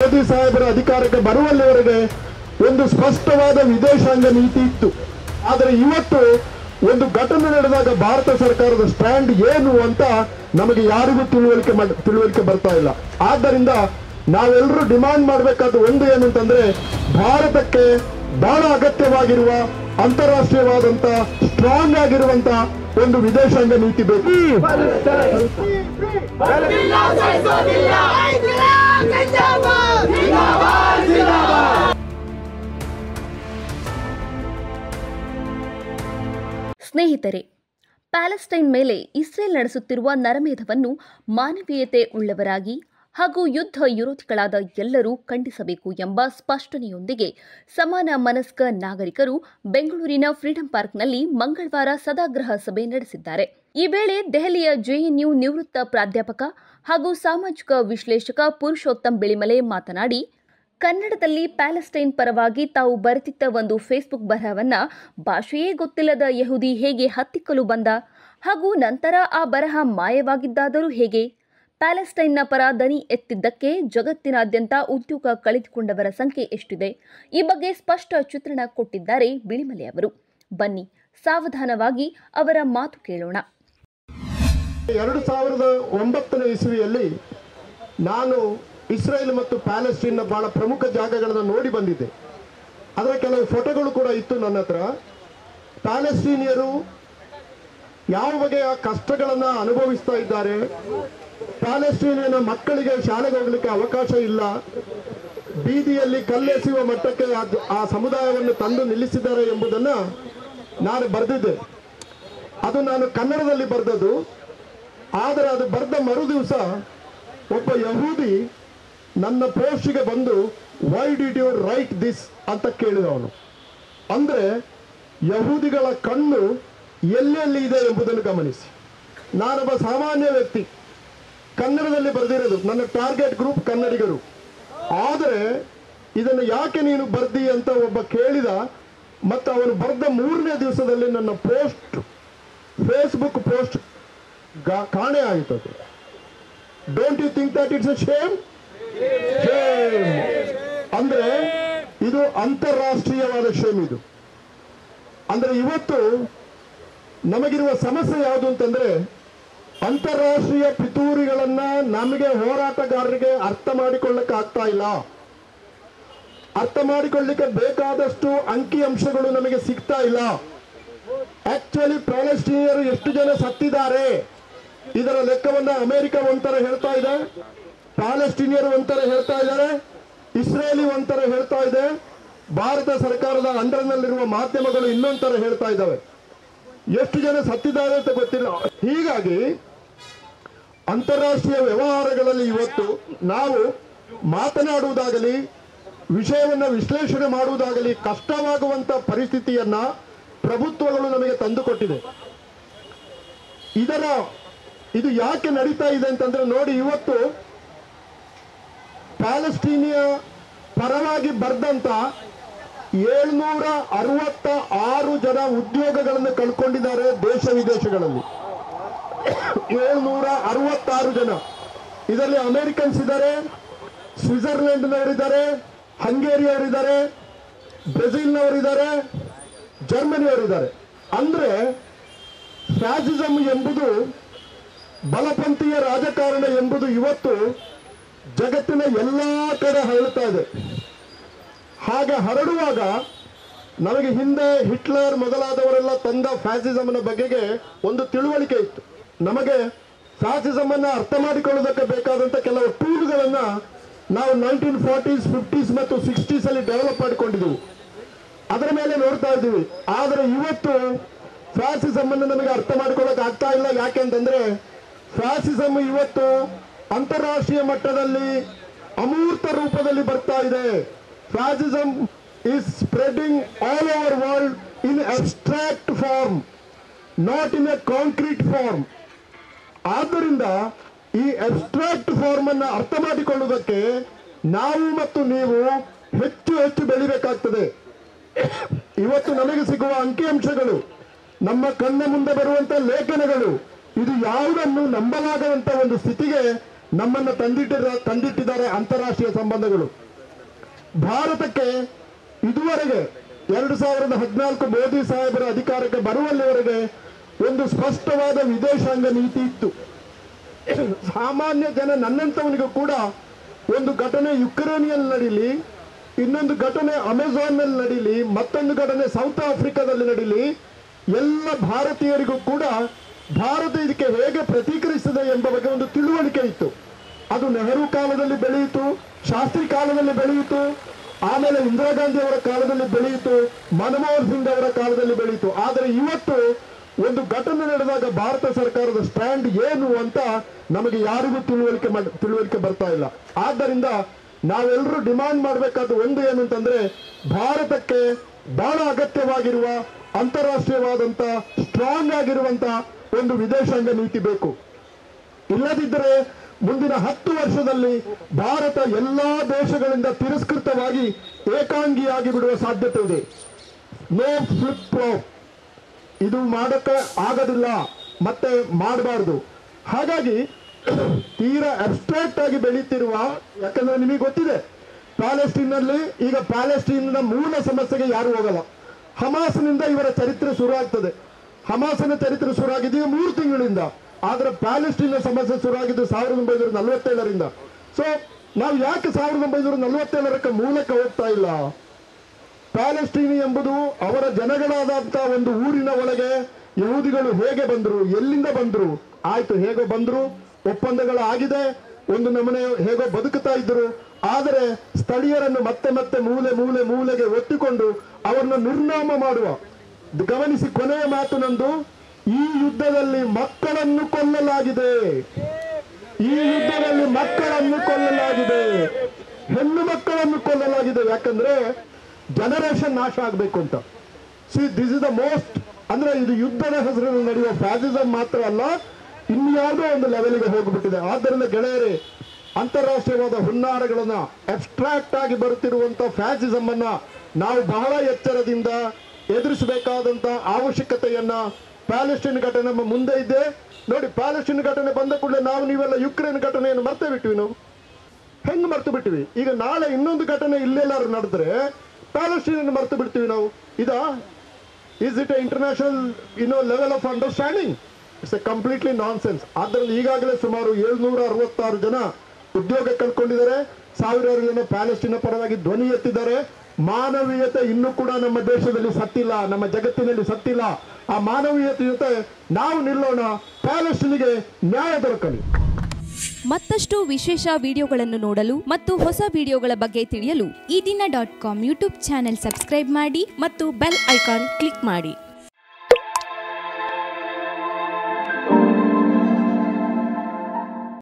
ಮೋದಿ ಸಾಹೇಬರ ಅಧಿಕಾರಕ್ಕೆ ಬರುವಲ್ಲಿವರೆಗೆ ಒಂದು ಸ್ಪಷ್ಟವಾದ ವಿದೇಶಾಂಗ ನೀತಿ ಇತ್ತು ಆದರೆ ಇವತ್ತು ಒಂದು ಘಟನೆ ನಡೆದಾಗ ಭಾರತ ಸರ್ಕಾರದ ಸ್ಟ್ಯಾಂಡ್ ಏನು ಅಂತ ನಮಗೆ ಯಾರಿಗೂ ತಿಳುವಳಿಕೆ ಮಾಡ್- ತಿಳುವಳಿಕೆ ಬರ್ತಾ ಇಲ್ಲ ಆದ್ದರಿಂದ ನಾವೆಲ್ಲರೂ ಡಿಮಾಂಡ್ ಮಾಡಬೇಕಾದ ಒಂದು ಏನು ಅಂತಂದ್ರೆ ಭಾರತಕ್ಕೆ ಬಹಳ ಅಗತ್ಯವಾಗಿರುವ ಅಂತಾರಾಷ್ಟ್ರೀಯವಾದಂತ ಸ್ಟ್ರಾಂಗ್ ಆಗಿರುವಂತ ಒಂದು ವಿದೇಶಾಂಗ ನೀತಿ ಬೇಕು ಸ್ನೇಹಿತರೆ ಪ್ಯಾಲೆಸ್ಟೈನ್ ಮೇಲೆ ಇಸ್ರೇಲ್ ನಡೆಸುತ್ತಿರುವ ನರಮೇಧವನ್ನು ಮಾನವೀಯತೆ ಉಳ್ಳವರಾಗಿ ಹಾಗೂ ಯುದ್ಧ ವಿರೋಧಿಗಳಾದ ಎಲ್ಲರೂ ಖಂಡಿಸಬೇಕು ಎಂಬ ಸ್ಪಷ್ಟನೆಯೊಂದಿಗೆ ಸಮಾನ ಮನಸ್ಕ ನಾಗರಿಕರು ಬೆಂಗಳೂರಿನ ಫ್ರೀಡಂ ಪಾರ್ಕ್ನಲ್ಲಿ ಮಂಗಳವಾರ ಸದಾಗ್ರಹ ಸಭೆ ನಡೆಸಿದ್ದಾರೆ ಈ ವೇಳೆ ದೆಹಲಿಯ ಜೆಎನ್ಯು ನಿವೃತ್ತ ಪ್ರಾಧ್ಯಾಪಕ ಹಾಗೂ ಸಾಮಾಜಿಕ ವಿಶ್ಲೇಷಕ ಪುರುಷೋತ್ತಮ್ ಬಿಳಿಮಲೆ ಮಾತನಾಡಿ ಕನ್ನಡದಲ್ಲಿ ಪ್ಯಾಲೆಸ್ಟೈನ್ ಪರವಾಗಿ ತಾವು ಬರೆದಿದ್ದ ಒಂದು ಫೇಸ್ಬುಕ್ ಬರಹವನ್ನ ಭಾಷೆಯೇ ಗೊತ್ತಿಲ್ಲದ ಯಹುದಿ ಹೇಗೆ ಹತ್ತಿಕ್ಕಲು ಬಂದ ಹಾಗೂ ನಂತರ ಆ ಬರಹ ಮಾಯವಾಗಿದ್ದಾದರೂ ಹೇಗೆ ಪ್ಯಾಲೆಸ್ಟೈನ್ನ ಪರ ದನಿ ಎತ್ತಿದ್ದಕ್ಕೆ ಜಗತ್ತಿನಾದ್ಯಂತ ಉದ್ಯೋಗ ಕಳೆದುಕೊಂಡವರ ಸಂಖ್ಯೆ ಎಷ್ಟಿದೆ ಈ ಬಗ್ಗೆ ಸ್ಪಷ್ಟ ಚಿತ್ರಣ ಕೊಟ್ಟಿದ್ದಾರೆ ಬಿಳಿಮಲೆ ಅವರು ಬನ್ನಿ ಸಾವಧಾನವಾಗಿ ಅವರ ಮಾತು ಕೇಳೋಣ ಎರಡು ಸಾವಿರದ ಒಂಬತ್ತನೇ ಇಸ್ವಿಯಲ್ಲಿ ನಾನು ಇಸ್ರೇಲ್ ಮತ್ತು ಪ್ಯಾಲೆಸ್ಟೀನ್ನ ಬಹಳ ಪ್ರಮುಖ ಜಾಗಗಳನ್ನು ನೋಡಿ ಬಂದಿದ್ದೆ ಅದರ ಕೆಲವು ಫೋಟೋಗಳು ಕೂಡ ಇತ್ತು ನನ್ನ ಹತ್ರ ಪ್ಯಾಲೆಸ್ಟೀನಿಯರು ಯಾವ ಬಗೆಯ ಕಷ್ಟಗಳನ್ನು ಅನುಭವಿಸ್ತಾ ಇದ್ದಾರೆ ಪ್ಯಾಲೆಸ್ಟೀನಿಯನ ಮಕ್ಕಳಿಗೆ ಶಾಲೆಗೆ ಹೋಗ್ಲಿಕ್ಕೆ ಅವಕಾಶ ಇಲ್ಲ ಬೀದಿಯಲ್ಲಿ ಕಲ್ಲೆಸೆಯುವ ಮಟ್ಟಕ್ಕೆ ಆ- ಆ ಸಮುದಾಯವನ್ನು ತಂದು ನಿಲ್ಲಿಸಿದ್ದಾರೆ ಎಂಬುದನ್ನು ನಾನು ಬರೆದಿದ್ದೆ ಅದು ನಾನು ಕನ್ನಡದಲ್ಲಿ ಬರೆದದ್ದು ಆದರೆ ಅದು ಬರೆದ ಮರು ದಿವಸ ಒಬ್ಬ ಯಹೂದಿ ನನ್ನ ಪೋಸ್ಟ್ಗೆ ಬಂದು why did you write this ಅಂತ ಕೇಳಿದ ಅವನು ಅಂದ್ರೆ ಯಹೂದಿಗಳ ಕಣ್ಣು ಎಲ್ಲೆಲ್ಲಿ ಇದೆ ಎಂಬುದನ್ನು ಗಮನಿಸಿ ನಾನೊಬ್ಬ ಸಾಮಾನ್ಯ ವ್ಯಕ್ತಿ ಕನ್ನಡದಲ್ಲಿ ಬರೆದಿರೋದು ನನ್ನ ಟಾರ್ಗೆಟ್ ಗ್ರೂಪ್ ಕನ್ನಡಿಗರು ಆದರೆ ಇದನ್ನು ಯಾಕೆ ನೀನು ಬರ್ದಿ ಅಂತ ಒಬ್ಬ ಕೇಳಿದ ಮತ್ತು ಅವನು ಬರೆದ ಮೂರನೇ ದಿವಸದಲ್ಲಿ ನನ್ನ ಪೋಸ್ಟ್ ಫೇಸ್ಬುಕ್ ಪೋಸ್ಟ್ ಕಾಣೆ ಆಯಿತು ಅದು don't you think that it's a shame ಅಂದ್ರೆ ಇದು ಅಂತಾರಾಷ್ಟ್ರೀಯವಾದ ಶೇಮ್ ಇದು ಅಂದ್ರೆ ಇವತ್ತು ನಮಗಿರುವ ಸಮಸ್ಯೆ ಯಾವುದು ಅಂತಂದ್ರೆ ಅಂತಾರಾಷ್ಟ್ರೀಯ ಪಿತೂರಿಗಳನ್ನ ನಮಗೆ ಹೋರಾಟಗಾರರಿಗೆ ಅರ್ಥ ಮಾಡಿಕೊಳ್ಳಕ್ಕೆ ಆಗ್ತಾ ಇಲ್ಲ ಅರ್ಥ ಮಾಡಿಕೊಳ್ಳಿಕ್ಕೆ ಬೇಕಾದಷ್ಟು ಅಂಕಿ ಅಂಶಗಳು ನಮಗೆ ಸಿಗ್ತಾ ಇಲ್ಲ ಆಕ್ಚುಲಿ ಪ್ಯಾಲೆಸ್ಟೀನಿಯರು ಎಷ್ಟು ಜನ ಸತ್ತಿದ್ದಾರೆ ಇದರ ಲೆಕ್ಕವನ್ನ ಅಮೆರಿಕ ಒಂಥರ ಹೇಳ್ತಾ ಇದೆ ಪ್ಯಾಲೆಸ್ಟೀನಿಯರು ಒಂಥರ ಹೇಳ್ತಾ ಇದ್ದಾರೆ ಇಸ್ರೇಲಿ ಒಂಥರ ಹೇಳ್ತಾ ಇದೆ ಭಾರತ ಸರ್ಕಾರದ ಅಂಡರ್ನಲ್ಲಿರುವ ಮಾಧ್ಯಮಗಳು ಇನ್ನೊಂಥರ ಹೇಳ್ತಾ ಇದ್ದಾವೆ ಎಷ್ಟು ಜನ ಸತ್ತಿದ್ದಾರೆ ಅಂತ ಗೊತ್ತಿಲ್ಲ ಹೀಗಾಗಿ ಅಂತಾರಾಷ್ಟ್ರೀಯ ವ್ಯವಹಾರಗಳಲ್ಲಿ ಇವತ್ತು ನಾವು ಮಾತನಾಡುವುದಾಗಲಿ ವಿಷಯವನ್ನ ವಿಶ್ಲೇಷಣೆ ಮಾಡುವುದಾಗಲಿ ಕಷ್ಟವಾಗುವಂತ ಪರಿಸ್ಥಿತಿಯನ್ನ ಪ್ರಭುತ್ವಗಳು ನಮಗೆ ತಂದುಕೊಟ್ಟಿದೆ ಇದರ ಇದು ಯಾಕೆ ನಡೀತಾ ಇದೆ ಅಂತಂದ್ರೆ ನೋಡಿ ಇವತ್ತು ಪ್ಯಾಲೆಸ್ಟೀನಿಯ ಪರವಾಗಿ ಬರೆದಂತ ಏಳ್ನೂರ ಅರವತ್ತ ಆರು ಜನ ಉದ್ಯೋಗಗಳನ್ನು ಕಳ್ಕೊಂಡಿದ್ದಾರೆ ದೇಶ ವಿದೇಶಗಳಲ್ಲಿ ಏಳ್ನೂರ ಅರವತ್ತಾರು ಜನ ಇದರಲ್ಲಿ ಅಮೆರಿಕನ್ಸ್ ಇದ್ದಾರೆ ಸ್ವಿಟ್ಜರ್ಲೆಂಡ್ನವರಿದ್ದಾರೆ ಹಂಗೇರಿಯವರಿದ್ದಾರೆ ಬ್ರೆಜಿಲ್ನವರಿದ್ದಾರೆ ಜರ್ಮನಿಯವರಿದ್ದಾರೆ ಅಂದ್ರೆ ಫ್ಯಾಸಿಸಮ್ ಎಂಬುದು ಬಲಪಂಥೀಯ ರಾಜಕಾರಣ ಎಂಬುದು ಇವತ್ತು ಜಗತ್ತಿನ ಎಲ್ಲ ಕಡೆ ಹರಡುತ್ತಾ ಇದೆ ಹಾಗೆ ಹರಡುವಾಗ ನಮಗೆ ಹಿಂದೆ ಹಿಟ್ಲರ್ ಮೊದಲಾದವರೆಲ್ಲ ತಂದ ಫ್ಯಾಸಿಸಮ್ನ ಬಗೆಗೆ ಒಂದು ತಿಳುವಳಿಕೆ ಇತ್ತು ನಮಗೆ ಫ್ಯಾಸಿಸಮ್ ಅನ್ನ ಅರ್ಥ ಮಾಡಿಕೊಳ್ಳುವುದಕ್ಕೆ ಬೇಕಾದಂತ ಕೆಲವು ಟೂಲ್ಗಳನ್ನ ನಾವು ನೈನ್ಟೀನ್ ಫಾರ್ಟೀಸ್ ಫಿಫ್ಟೀಸ್ ಮತ್ತು ಸಿಕ್ಸ್ಟೀಸ್ ಅಲ್ಲಿ ಡೆವಲಪ್ ಮಾಡಿಕೊಂಡಿದ್ದೆವು ಅದರ ಮೇಲೆ ನೋಡ್ತಾ ಇದ್ದೀವಿ ಆದರೆ ಇವತ್ತು ಫ್ಯಾಸಿಸಮ್ ಅನ್ನು ನಮಗೆ ಅರ್ಥ ಮಾಡ್ಕೊಳ್ಳೋಕೆ ಆಗ್ತಾ ಇಲ್ಲ ಯಾಕೆ ಅಂತಂದ್ರೆ ಫ್ಯಾಸಿಸಮ್ ಇವತ್ತು ಅಂತಾರಾಷ್ಟ್ರೀಯ ಮಟ್ಟದಲ್ಲಿ ಅಮೂರ್ತ ರೂಪದಲ್ಲಿ ಬರ್ತಾ ಇದೆ fascism is spreading all over world in abstract form not in a concrete form ಆದ್ದರಿಂದ ಈ ಅಬ್ಸ್ಟ್ರಾಕ್ಟ್ ಫಾರ್ಮ್ ಅನ್ನ ಅರ್ಥ ಮಾಡಿಕೊಳ್ಳುವುದಕ್ಕೆ ನಾವು ಮತ್ತು ನೀವು ಹೆಚ್ಚು ಹೆಚ್ಚು ಬೆಳಿಬೇಕಾಗ್ತದೆ ಇವತ್ತು ನಮಗೆ ಸಿಗುವ ಅಂಕಿಅಂಶಗಳು ನಮ್ಮ ಕಣ್ಣ ಮುಂದೆ ಬರುವಂತ ಲೇಖನಗಳು ಇದು ಯಾವುದನ್ನು ನಂಬಲಾಗದಂತ ಒಂದು ಸ್ಥಿತಿಗೆ ನಮ್ಮನ್ನು ತಂದಿಟ್ಟಿರ ತಂದಿಟ್ಟಿದ್ದಾರೆ ಅಂತಾರಾಷ್ಟ್ರೀಯ ಸಂಬಂಧಗಳು ಭಾರತಕ್ಕೆ ಇದುವರೆಗೆ ಎರಡು ಸಾವಿರದ ಹದಿನಾಲ್ಕು ಮೋದಿ ಸಾಹೇಬರ ಅಧಿಕಾರಕ್ಕೆ ಬರುವಲ್ಲಿವರೆಗೆ ಒಂದು ಸ್ಪಷ್ಟವಾದ ವಿದೇಶಾಂಗ ನೀತಿ ಇತ್ತು ಸಾಮಾನ್ಯ ಜನ ನನ್ನಂತವನಿಗೂ ಕೂಡ ಒಂದು ಘಟನೆ ಯುಕ್ರೇನಿಯಲ್ ನಡೀಲಿ ಇನ್ನೊಂದು ಘಟನೆ ಅಮೆಜಾನ್ನಲ್ಲಿ ನಡೀಲಿ ಮತ್ತೊಂದು ಘಟನೆ ಸೌತ್ ಆಫ್ರಿಕಾದಲ್ಲಿ ನಡೀಲಿ ಎಲ್ಲ ಭಾರತೀಯರಿಗೂ ಕೂಡ ಭಾರತ ಇದಕ್ಕೆ ಹೇಗೆ ಪ್ರತಿಕ್ರಿಯಿಸಿದೆ ಎಂಬ ಬಗ್ಗೆ ಒಂದು ತಿಳುವಳಿಕೆ ಇತ್ತು ಅದು ನೆಹರು ಕಾಲದಲ್ಲಿ ಬೆಳೆಯಿತು ಶಾಸ್ತ್ರಿ ಕಾಲದಲ್ಲಿ ಬೆಳೆಯಿತು ಆಮೇಲೆ ಇಂದಿರಾ ಗಾಂಧಿ ಅವರ ಕಾಲದಲ್ಲಿ ಬೆಳೆಯಿತು ಮನಮೋಹನ್ ಸಿಂಗ್ ಅವರ ಕಾಲದಲ್ಲಿ ಬೆಳೆಯಿತು ಆದರೆ ಇವತ್ತು ಒಂದು ಘಟನೆ ನಡೆದಾಗ ಭಾರತ ಸರ್ಕಾರದ ಸ್ಟ್ಯಾಂಡ್ ಏನು ಅಂತ ನಮಗೆ ಯಾರಿಗೂ ತಿಳುವಳಿಕೆ ಮಾಡ್- ತಿಳುವಳಿಕೆ ಬರ್ತಾ ಇಲ್ಲ ಆದ್ದರಿಂದ ನಾವೆಲ್ಲರೂ ಡಿಮಾಂಡ್ ಮಾಡಬೇಕಾದ ಒಂದು ಏನು ಅಂತಂದ್ರೆ ಭಾರತಕ್ಕೆ ಬಹಳ ಅಗತ್ಯವಾಗಿರುವ ಅಂತಾರಾಷ್ಟ್ರೀಯವಾದಂತ ಸ್ಟ್ರಾಂಗ್ ಆಗಿರುವಂತ ಒಂದು ವಿದೇಶಾಂಗ ನೀತಿ ಬೇಕು ಇಲ್ಲದಿದ್ದರೆ ಮುಂದಿನ ಹತ್ತು ವರ್ಷದಲ್ಲಿ ಭಾರತ ಎಲ್ಲಾ ದೇಶಗಳಿಂದ ತಿರಸ್ಕೃತವಾಗಿ ಏಕಾಂಗಿಯಾಗಿ ಬಿಡುವ ಸಾಧ್ಯತೆ ಇದೆ ನೋ ಫ್ಲಿಪ್ ಫ್ಲಾಪ್ ಇದು ಮಾಡಕ್ಕೆ ಆಗೋದಿಲ್ಲ ಮತ್ತೆ ಮಾಡಬಾರ್ದು ಹಾಗಾಗಿ ತೀರಾ ಅಬ್ಸ್ಟ್ರಾಕ್ಟ್ ಆಗಿ ಬೆಳೀತಿರುವ ಯಾಕಂದ್ರೆ ನಿಮಗೆ ಗೊತ್ತಿದೆ ಪ್ಯಾಲೆಸ್ಟೀನ್ನಲ್ಲಿ ಈಗ ಪ್ಯಾಲೆಸ್ಟೀನ್ನ ಮೂಲ ಸಮಸ್ಯೆಗೆ ಯಾರು ಹೋಗಲ್ಲ ಹಮಾಸ್ನಿಂದ ಇವರ ಚರಿತ್ರೆ ಶುರು ಆಗ್ತದೆ ಹಮಾಸನ ಚರಿತ್ರೆ ಶುರು ಆಗಿದ್ದು ಈಗ ಮೂರು ತಿಂಗಳಿಂದ ಆದ್ರೆ ಪ್ಯಾಲೆಸ್ಟೀನ್ನ ಸಮಸ್ಯೆ ಶುರು ಆಗಿದ್ದು ಸಾವಿರದ ಒಂಬೈನೂರ ನಲವತ್ತೇಳರಿಂದ ಸೊ ನಾವು ಯಾಕೆ ಸಾವಿರದ ಒಂಬೈನೂರ ನಲವತ್ತೇಳರಕ್ಕೆ ಮೂಲಕ್ಕೆ ಹೋಗ್ತಾ ಇಲ್ಲ ಪ್ಯಾಲೆಸ್ಟೀನಿ ಎಂಬುದು ಅವರ ಜನಗಳಾದಂತ ಒಂದು ಊರಿನ ಒಳಗೆ ಯಹೂದಿಗಳು ಹೇಗೆ ಬಂದರು ಎಲ್ಲಿಂದ ಬಂದರು ಆಯ್ತು ಹೇಗೋ ಬಂದ್ರು ಒಪ್ಪಂದಗಳು ಆಗಿದೆ ಒಂದು ನಮೂನೆ ಹೇಗೋ ಬದುಕುತ್ತಾ ಇದ್ರು ಆದರೆ ಸ್ಥಳೀಯರನ್ನು ಮತ್ತೆ ಮತ್ತೆ ಮೂಲೆ ಮೂಲೆ ಮೂಲೆಗೆ ಒತ್ತಿಕೊಂಡು ಅವರನ್ನು ನಿರ್ನಾಮ ಮಾಡುವ ಗಮನಿಸಿ ಕೊನೆಯ ಮಾತು ನಂದು ಈ ಯುದ್ಧದಲ್ಲಿ ಮಕ್ಕಳನ್ನು ಕೊಲ್ಲಲಾಗಿದೆ ಈ ಯುದ್ಧದಲ್ಲಿ ಮಕ್ಕಳನ್ನು ಕೊಲ್ಲಲಾಗಿದೆ ಹೆಣ್ಣು ಮಕ್ಕಳನ್ನು ಕೊಲ್ಲಲಾಗಿದೆ ಯಾಕಂದ್ರೆ ಜನರೇಷನ್ ನಾಶ ಆಗಬೇಕು ಅಂತ see this is the most ಅಂದ್ರೆ ಇದು ಯುದ್ಧದ ಹೆಸರಿನಲ್ಲಿ ನಡೆಯುವ ಫ್ಯಾಸಿಸಮ್ ಮಾತ್ರ ಅಲ್ಲ ಇನ್ಯಾವುದೋ ಒಂದು ಲೆವೆಲ್ಗೆ ಹೋಗ್ಬಿಟ್ಟಿದೆ ಆದ್ದರಿಂದ ಗೆಳೆಯರೇ ಅಂತಾರಾಷ್ಟ್ರೀಯವಾದ ಹುನ್ನಾರಗಳನ್ನ ಅಬ್ಸ್ಟ್ರಾಕ್ಟ್ ಆಗಿ ಬರುತ್ತಿರುವಂತ ಫ್ಯಾಸಿಸಮ್ ಅನ್ನ ನಾವು ಬಹಳ ಎಚ್ಚರದಿಂದ ಎದುರಿಸಬೇಕಾದಂತ ಅವಶ್ಯಕತೆಯನ್ನ ಪ್ಯಾಲೆಸ್ಟೈನ್ ಘಟನೆ ನಮ್ಮ ಮುಂದೆ ಇದೆ ನೋಡಿ ಪ್ಯಾಲೆಸ್ಟೈನ್ ಘಟನೆ ಬಂದ ಕೂಡಲೇ ನಾವು ನೀವೆಲ್ಲ ಯುಕ್ರೇನ್ ಘಟನೆಯನ್ನು ಮರ್ತೇ ಬಿಟ್ವಿ ನಾವು ಹೆಂಗ್ ಮರ್ತು ಬಿಟ್ಟಿವಿ ಈಗ ನಾಳೆ ಇನ್ನೊಂದು ಘಟನೆ ಇಲ್ಲೆಲ್ಲಾರು ನಡೆದ್ರೆ ಪ್ಯಾಲೆಸ್ಟೀನ್ ಮರ್ತು ಬಿಡ್ತೀವಿ ನಾವು ಇದಾ ಈಸ್ ಇಟ್ ಎ ಇಂಟರ್ನ್ಯಾಷನಲ್ ಇನ್ನೋ level of understanding it's a completely non sense ಆದ್ದರಿಂದ ಈಗಾಗಲೇ ಸುಮಾರು ಏಳ್ನೂರ ಅರವತ್ತಾರು ಜನ ಉದ್ಯೋಗ ಕಳ್ಕೊಂಡಿದ್ದಾರೆ ಸಾವಿರಾರು ಜನ ಪ್ಯಾಲೆಸ್ಟೀನ ಪರವಾಗಿ ಧ್ವನಿ ಎತ್ತಿದ್ದಾರೆ ಮಾನವೀಯತೆ ಇನ್ನೂ ಕೂಡ ನಮ್ಮ ದೇಶದಲ್ಲಿ ಸತ್ತಿಲ್ಲ ನಮ್ಮ ಜಗತ್ತಿನಲ್ಲಿ ಸತ್ತಿಲ್ಲ ಆ ಮಾನವೀಯತೆ ಜೊತೆ ನಾವು ನಿಲ್ಲೋಣ ಪ್ಯಾಲೆಸ್ಟೀನಿಗೆ ನ್ಯಾಯ ದೊರಕಲಿ ಮತ್ತಷ್ಟು ವಿಶೇಷ ವಿಡಿಯೋಗಳನ್ನು ನೋಡಲು ಮತ್ತು ಹೊಸ ವಿಡಿಯೋಗಳ ಬಗ್ಗೆ ತಿಳಿಯಲು ಈ ದಿನ dot com YouTube channel subscribe ಮಾಡಿ ಮತ್ತು ಬೆಲ್ ಐಕಾನ್ ಕ್ಲಿಕ್ ಮಾಡಿ